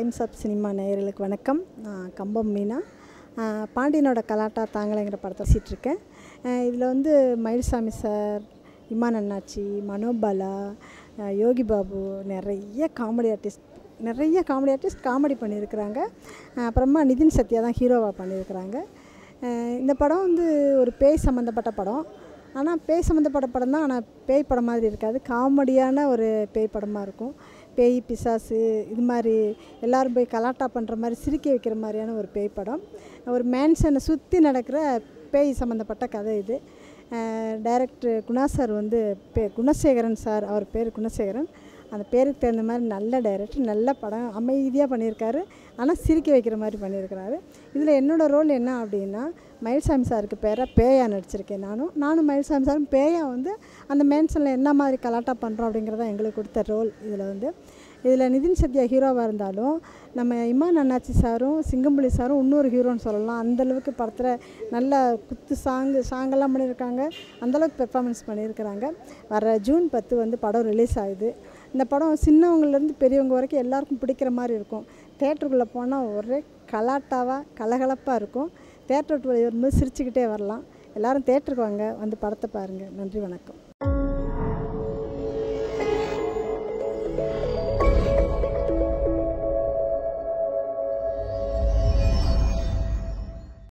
times of cinema நேயர்களுக்கு வணக்கம் நான் கம்பம் மீனா ஆஹ் பாண்டியனோட கலாட்டா தாங்கலைங்கிற படத்தை பேசிகிட்ருக்கேன் இதில் வந்து மயில்சாமி சார் இமான் அண்ணாச்சி மனோபாலா ஆஹ் யோகி பாபு நிறைய காமெடி ஆர்டிஸ்ட் நிறைய காமெடி ஆர்டிஸ்ட் காமெடி பண்ணியிருக்கிறாங்க ஆஹ் அப்புறமா நிதின் சத்யா தான் ஹீரோவாக பண்ணியிருக்கிறாங்க ஆஹ் இந்த படம் வந்து ஒரு பேய் சம்மந்தப்பட்ட படம் ஆனால் பேய் சம்மந்தப்பட்ட படம் தான் ஆனால் பேய் படம் மாதிரி இருக்காது காமெடியான ஒரு பேய் படமாக இருக்கும் பேய் பிசாசு இது மாதிரி எல்லோரும் போய் கலாட்டா பண்ணுற மாதிரி சிரிக்க வைக்கிற மாதிரியான ஒரு பேய் படம் ஒரு மேன்ஷனை சுற்றி நடக்கிற பேய் சம்மந்தப்பட்ட கதை இது டைரக்டர் குணா சார் வந்து பே குணசேகரன் சார் அவர் பேர் குணசேகரன் அந்த பேருக்கு தகுந்த மாதிரி நல்ல டைரக்டர் நல்ல படம் அமைதியாக பண்ணியிருக்காரு ஆனால் சிரிக்க வைக்கிற மாதிரி பண்ணியிருக்கிறாரு இதில் என்னோடய ரோல் என்ன அப்படின்னா மயில்சாமி சாருக்கு பேராக பேயா நடிச்சிருக்கேன் நானும் நானும் மயில்சாமி சாரும் பேயா வந்து அந்த மேன்ஷனில் என்ன மாதிரி கலாட்டா பண்ணுறோம் அப்படிங்கிறத எங்களுக்கு கொடுத்த ரோல் இதில் வந்து இதில் நிதின் சத்யா ஹீரோவாக இருந்தாலும் நம்ம இமான் அண்ணாச்சி சாரும் சிங்கம்புலி சாரும் இன்னொரு ஹீரோன்னு சொல்லலாம் அந்தளவுக்கு படத்தில் நல்ல குத்து சாங்கு சாங்கெல்லாம் பண்ணியிருக்காங்க அந்தளவுக்கு பெர்ஃபார்மன்ஸ் பண்ணியிருக்கிறாங்க வர ஜூன் பத்து வந்து படம் ரிலீஸ் ஆகுது இந்த படம் சின்னவங்கலேருந்து பெரியவங்க வரைக்கும் எல்லாருக்கும் பிடிக்கிற மாதிரி இருக்கும் தேட்டருக்குள்ளே போனால் ஒரே கலாட்டாவாக கலகலப்பாக இருக்கும் தேட்டர் விட்டு வெளியே வரும்போது சிரிச்சுக்கிட்டே வரலாம் எல்லோரும் தேட்டருக்கு வாங்க வந்து படத்தை பாருங்கள் நன்றி வணக்கம்